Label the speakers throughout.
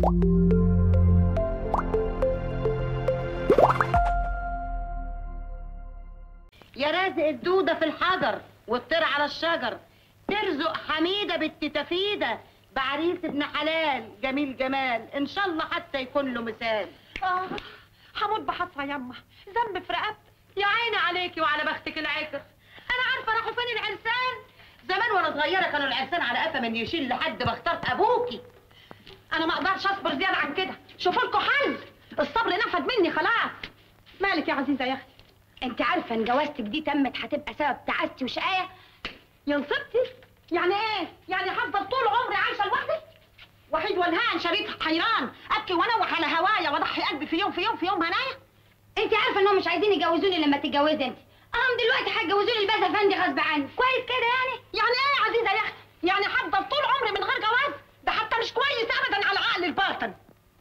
Speaker 1: يا رازق الدودة في الحجر والطير على الشجر ترزق حميدة بنت تفيدة بعريس ابن حلال جميل جمال ان شاء الله حتى يكون له مثال
Speaker 2: اه هموت بحسرة يما ذنب في رقبتي
Speaker 1: يا عيني عليكي وعلى بختك العكر انا عارفه راحوا فين العرسان زمان وانا صغيره كانوا العرسان على قفا من يشيل لحد ما اخترت ابوكي
Speaker 2: انا ما اقدرش اصبر زيادة عن كده شوفوا لكم حل الصبر نفد مني خلاص مالك يا عزيزة يا اختي
Speaker 3: انت عارفه ان جوازتك دي تمت هتبقى سبب تعاستي وشقايه
Speaker 2: يا نصيبتي يعني ايه يعني هفضل طول عمري عايشه لوحدي وحيد والهان شريط حيران ابكي وانوح على هوايا واضحي قلبي في يوم في يوم في يوم هنايا
Speaker 3: انت عارفه انهم مش عايزين يجوزوني لما تتجوزي انت اهم دلوقتي هيجوزوني الباز افندي غصب عني كويس كده يعني
Speaker 2: يعني ايه يا عزيزه يا اختي يعني هفضل طول عمري من غير جواز ده حتى مش كويس ابدا على عقل الباطن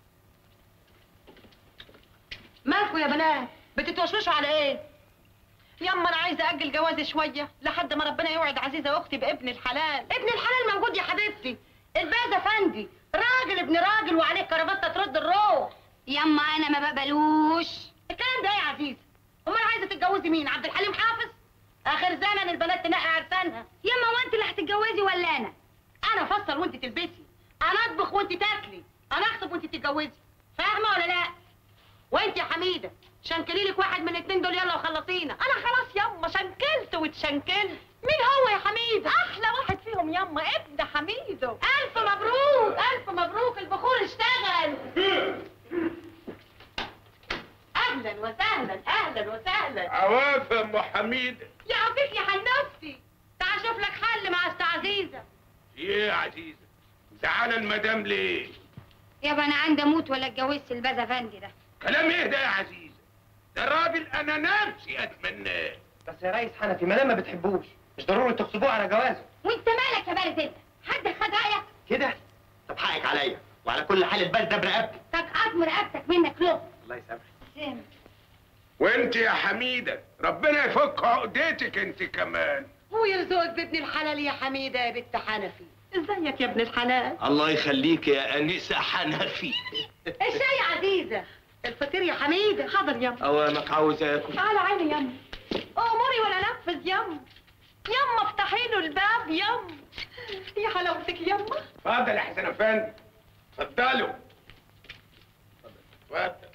Speaker 1: مالكوا يا بنات بتتوشوشوا على ايه
Speaker 2: يما انا عايزه اجل جوازي شويه لحد ما ربنا يوعد عزيزه اختي بابن الحلال
Speaker 1: ابن الحلال موجود يا حبيبتي الباز افندي راجل ابن راجل وعليه كرافته ترد الروح
Speaker 3: يما انا ما بقبلوش
Speaker 1: الكلام ده ايه يا عزيزه امال عايزه تتجوزي مين عبد الحليم حافظ اخر زمن البنات تنقي عرسانها
Speaker 3: يما وانت اللي هتتجوزي ولا انا
Speaker 1: انا افصل وانت تلبسي انا اطبخ وانت تاكلي انا اخطب وانت تتجوزي فاهمه ولا لا وانت يا حميده شنكلي لك واحد من الاثنين دول يلا وخلصينا
Speaker 2: انا خلاص يما شنكلت واتشنكلت مين هو يا حميده احلى واحد فيهم يما ابن حميده
Speaker 1: الف مبروك الف مبروك البخور اشتغل اهلا وسهلا اهلا وسهلا
Speaker 4: عواف يا ام حميد
Speaker 1: يا عفيف يا حنفتي تعال شوف لك حل مع أست عزيزه
Speaker 4: ايه يا عزيزه زعلان المدام ليه
Speaker 3: يابا انا عندي اموت ولا اتجوزت الباز افندي ده
Speaker 4: كلام ايه ده يا عزيزه ده راجل انا نفسي اتمناه
Speaker 5: بس يا ريس حنفي ما دام ما بتحبوش مش ضروري تغصبوه على جوازه
Speaker 3: وانت مالك يا بارد انت حد خد رايك
Speaker 5: كده طب حقك عليا وعلى كل حال البال ده برقبتي
Speaker 3: تقعد رقبتك منك له
Speaker 5: الله يسامحك
Speaker 3: سم
Speaker 4: وانت يا حميده ربنا يفك عقدتك انت كمان
Speaker 1: ويرزقك بابن الحلال يا حميده يا بنت حنفي
Speaker 2: ازيك يا ابن الحلال
Speaker 6: الله يخليك يا انسه حنفي
Speaker 1: الشاي يا عزيزه الفطير يا حميده
Speaker 2: حاضر يما
Speaker 6: اوامك عاوز اكل
Speaker 2: على عيني يما اموري ولا نفذ يما يما افتحي له الباب يما يا حلاوتك يما
Speaker 4: اتفضل يا حسن افندي اتفضلوا اتفضل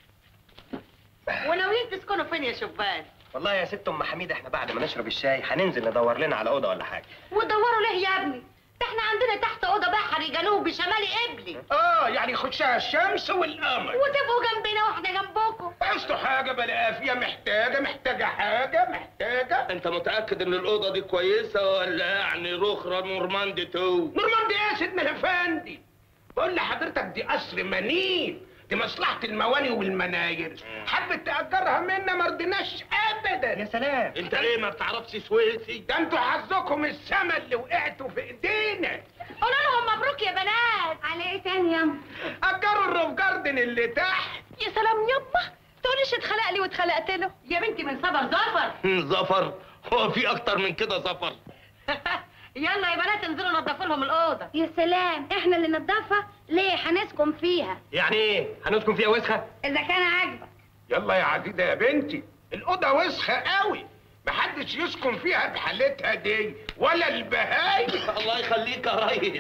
Speaker 1: وناويين تسكنوا فين يا شبان
Speaker 5: والله يا ست ام حميده احنا بعد ما نشرب الشاي هننزل ندور لنا على اوضه ولا حاجه
Speaker 1: ودوروا ليه يا ابني ده احنا عندنا تحت اوضه بحري جنوبي شمالي قبلي
Speaker 4: اه يعني يخشها الشمس والقمر
Speaker 1: وتبقوا جنبنا واحنا جنبكم
Speaker 4: عايزتوا حاجه بلا قافيه محتاجه محتاجه حاجه محتاجه
Speaker 6: انت متاكد ان الاوضه دي كويسه ولا يعني رخره نورماندي تو
Speaker 4: نورماندي ايه يا سيدنا الافندي بقول لحضرتك دي قصر منيل دي مصلحة المواني والمناير حبت تأجرها منا ما رضيناش أبدا
Speaker 5: يا سلام
Speaker 6: انت ليه ما بتعرفش سويسي
Speaker 4: ده انتوا حظكم السما اللي وقعتوا في ايدينا
Speaker 1: قولوا لهم مبروك يا بنات
Speaker 3: على ايه تاني ياما
Speaker 4: أجروا الروف جاردن اللي تحت
Speaker 2: يا سلام يما تقوليش اتخلق لي واتخلقت له
Speaker 1: يا بنتي من صبر ظفر
Speaker 6: زفر هو في اكتر من كده زفر
Speaker 1: يلا يا بنات انزلوا نضفوا لهم الاوضه
Speaker 3: يا سلام احنا اللي نضفها ليه هنسكن فيها
Speaker 5: يعني ايه هنسكن فيها وسخه
Speaker 3: اذا كان عاجبك
Speaker 4: يلا يا عزيزة يا بنتي الأوضة وسخة قوي محدش يسكن فيها بحالتها دي ولا البهايم
Speaker 6: الله يخليك يا ريس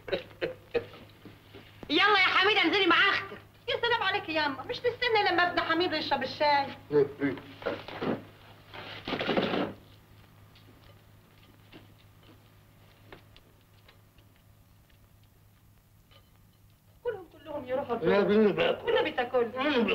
Speaker 1: يلا يا حميده انزلي مع اختك
Speaker 2: يا سلام عليك يا يما مش تستني لما ابن حميد يشرب الشاي كلهم كلهم يروحوا الفرن. والنبي تاكل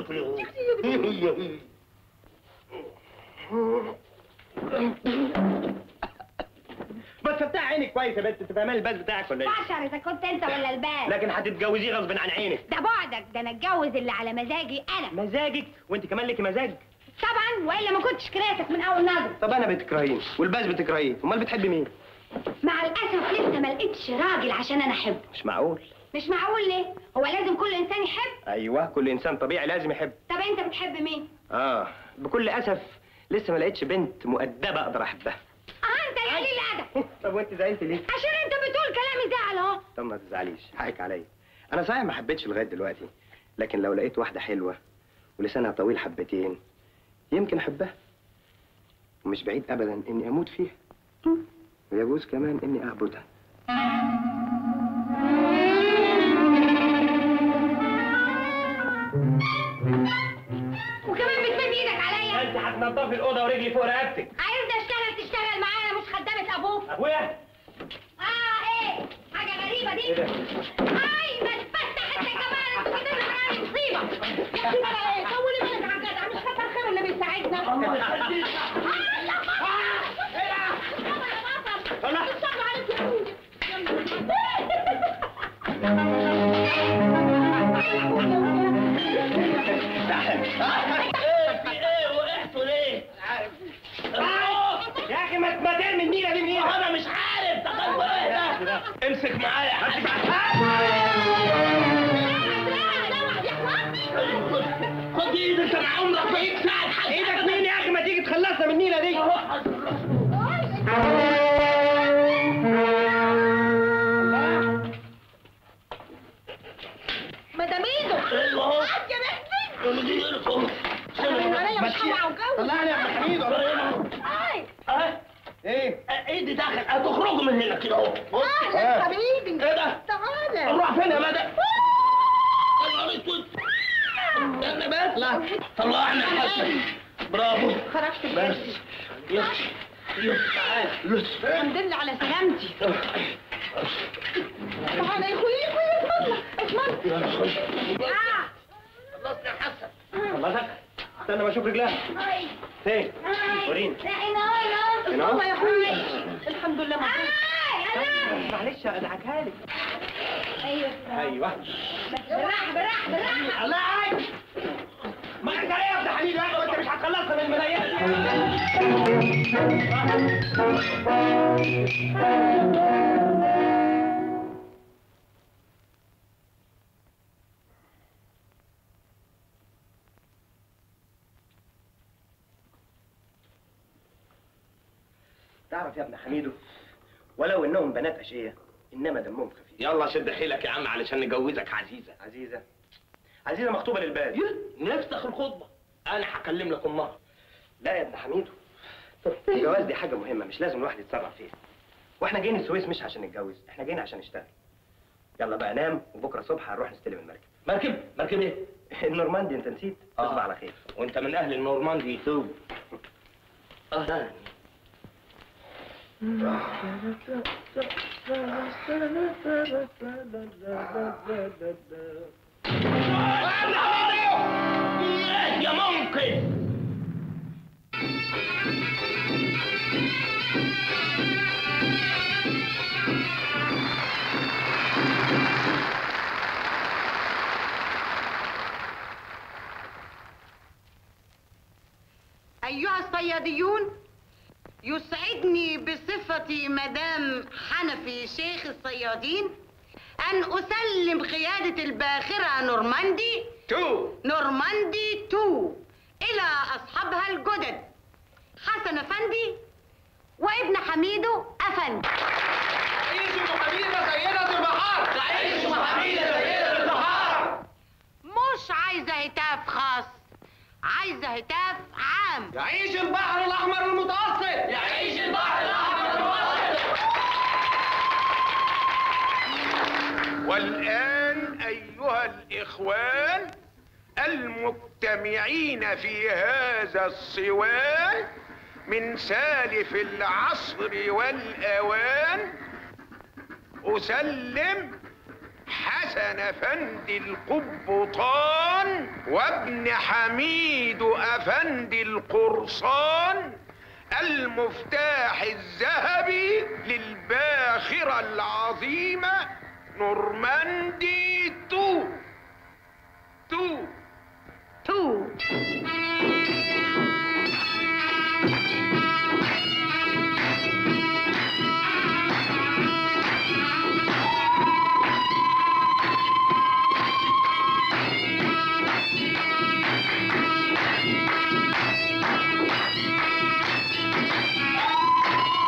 Speaker 5: بس فتح عينك كويس يا بنت تفهمي الباس بتاعك ولا ايه
Speaker 3: عشر اذا كنت انت ولا البال
Speaker 5: لكن هتتجوزيه غصب عن عينك
Speaker 3: ده بعدك ده انا اتجوز اللي على مزاجي انا
Speaker 5: مزاجك وانت كمان ليكي مزاج
Speaker 3: طبعا والا ما كنتش كرهتك من اول نظر
Speaker 5: طب انا بتكرهيه والباس بتكرهيه امال بتحبي مين
Speaker 3: مع الاسف لسه ما لقيتش راجل عشان انا احبه
Speaker 5: مش معقول
Speaker 3: مش معقول ليه هو لازم كل انسان يحب
Speaker 5: ايوه كل انسان طبيعي لازم يحب
Speaker 3: طب انت بتحب مين
Speaker 5: اه بكل اسف لسه ما لقيتش بنت مؤدبه اقدر احبها
Speaker 3: اه انت يا قليل الادب
Speaker 5: طب وانت زعلت ليه
Speaker 3: عشان انت بتقول كلام يزعل اهو
Speaker 5: طب ما تزعليش حقك عليا انا صحيح ما حبيتش لغايه دلوقتي لكن لو لقيت واحده حلوه ولسانها طويل حبتين يمكن احبها ومش بعيد ابدا اني اموت فيها ويجوز كمان اني اعبدها
Speaker 3: وكمان بتمد ايدك عليا
Speaker 5: انت هتنضفي الاوضه ورجلي فوق رقبتك
Speaker 3: عايزني اشتغل تشتغل معايا مش خدامة ابوك
Speaker 5: ابويا
Speaker 3: اه ايه حاجة غريبة دي
Speaker 5: ايه ده
Speaker 3: اي ما تفتح انت كمان انتوا كده معايا مصيبة يا سيدي بقى ايه طولي بالك على الجدع مش كتر خيره اللي بيساعدنا الله يخليك
Speaker 6: ايه في ايه وقعتوا ليه؟
Speaker 5: يا اخي ما ما ترمي النيله دي من ايدك
Speaker 6: انا مش عارف دخلت ايه ده؟ امسك معايا خد ايدك انت مع عمرك ما يكسر حد
Speaker 5: ايدك مين يا اخي ما تيجي تخلصنا من النيله دي
Speaker 2: مدام ايده
Speaker 6: ايوه اهو
Speaker 2: يا بنتي
Speaker 6: مديركم
Speaker 2: عليا مش هوعى وجو
Speaker 5: طلعني يا عم حميد
Speaker 2: اي
Speaker 6: اه
Speaker 5: ايه
Speaker 6: ايدي داخل هتخرجوا من هنا كده اهو
Speaker 2: اهلا حبيبي
Speaker 6: ايه ده؟
Speaker 2: تعالى
Speaker 6: نروح فين يا مدى؟ يا نهار اسود استنى بس لا طلعنا حسن برافو
Speaker 2: خرجت
Speaker 6: بس
Speaker 2: بجد
Speaker 6: يس يس تعال يس
Speaker 2: الحمد لله على سلامتي تعالى يا اخويا يا اخويا اسمع اسمع
Speaker 6: خلصنا يا حسن
Speaker 5: خلصك استنى ما اشوف رجلها فين وريني هنا
Speaker 2: الله
Speaker 5: اهو
Speaker 2: يا اخويا الحمد لله مبروك
Speaker 5: معلش ادعكها لك
Speaker 3: ايوه
Speaker 5: ايوه
Speaker 3: بالراحة بالراحة بالراحة
Speaker 5: الله عايز ما انت ايه يا ابن حميد بقى وانت مش هتخلصنا من الملايين تعرف يا ابن حميدو ولو انهم بنات اشقياء انما دمهم خفيف
Speaker 6: يلا شد حيلك يا عم علشان نجوزك عزيزه
Speaker 5: عزيزه عزيزه مخطوبه للبال
Speaker 6: نفسخ الخطبه انا هكلم لك امها
Speaker 5: لا يا ابن حميدو الجواز دي حاجه مهمه مش لازم الواحد يتسرع فيها واحنا جايين السويس مش عشان نتجوز احنا جايين عشان نشتغل يلا بقى نام وبكره الصبح هنروح نستلم المركب
Speaker 6: مركب مركب ايه
Speaker 5: النورماندي انت نسيت
Speaker 6: آه.
Speaker 5: تصبح على خير
Speaker 6: وانت من اهل النورماندي توب اهلا يا ممكن
Speaker 1: أيها الصياديون يسعدني بصفتي مدام حنفي شيخ الصيادين أن أسلم قيادة الباخرة نورماندي
Speaker 4: تو
Speaker 1: نورماندي 2 إلى أصحابها الجدد حسن أفندي وابن حميدو أفندي
Speaker 4: عيشوا حبيبة سيدة البحار
Speaker 6: عيشوا حبيبة سيدة البحار
Speaker 1: مش عايزة هتاف خاص عايزة هتاف عام
Speaker 4: يعيش البحر الأحمر المتوسط
Speaker 6: يعيش البحر الاحمر المتوسط
Speaker 4: والآن أيها الإخوان المجتمعين في هذا الصوان من سالف العصر والأوان أسلم حسن أفندي القبطان وابن حميد أفندي القرصان المفتاح الذهبي للباخرة العظيمة نورماندي تو تو
Speaker 1: تو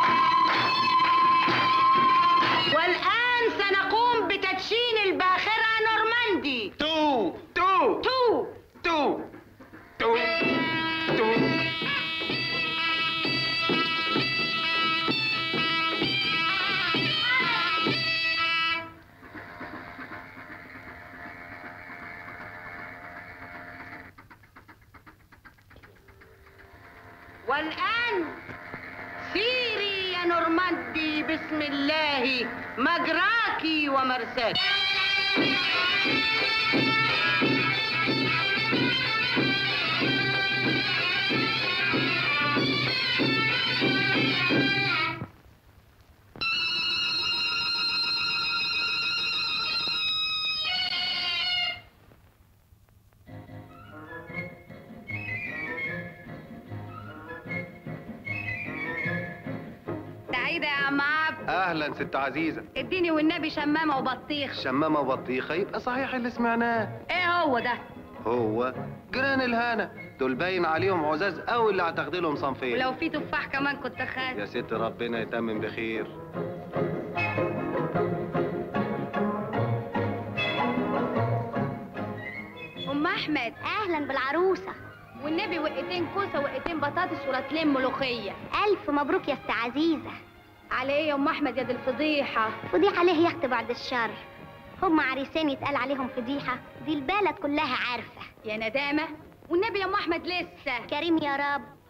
Speaker 1: والآن سنقوم بتدشين الباخرة والآن سيري يا نورماندي بسم الله مجراكي ومرساكي
Speaker 3: سعيدة يا عم عبد
Speaker 5: اهلا ست عزيزه
Speaker 3: اديني والنبي شمامة وبطيخ
Speaker 5: شمامه وبطيخه يبقى صحيح اللي سمعناه
Speaker 3: ايه هو ده
Speaker 5: هو جيران الهنا دول باين عليهم عزاز قوي اللي هتاخدي لهم صنفين
Speaker 3: ولو في تفاح كمان كنت
Speaker 5: يا
Speaker 3: خاد
Speaker 5: ست ربنا يتمم بخير
Speaker 3: ام احمد
Speaker 7: اهلا بالعروسه
Speaker 3: والنبي وقتين كوسه وقتين بطاطس ورطلين ملوخيه
Speaker 7: الف مبروك يا ست عزيزه
Speaker 3: على ايه يا ام احمد يا دي الفضيحه
Speaker 7: فضيحه ليه يا اختي بعد الشر هم عريسين يتقال عليهم فضيحه دي البلد كلها عارفه
Speaker 3: يا ندامه والنبي يا ام احمد لسه
Speaker 7: كريم يا رب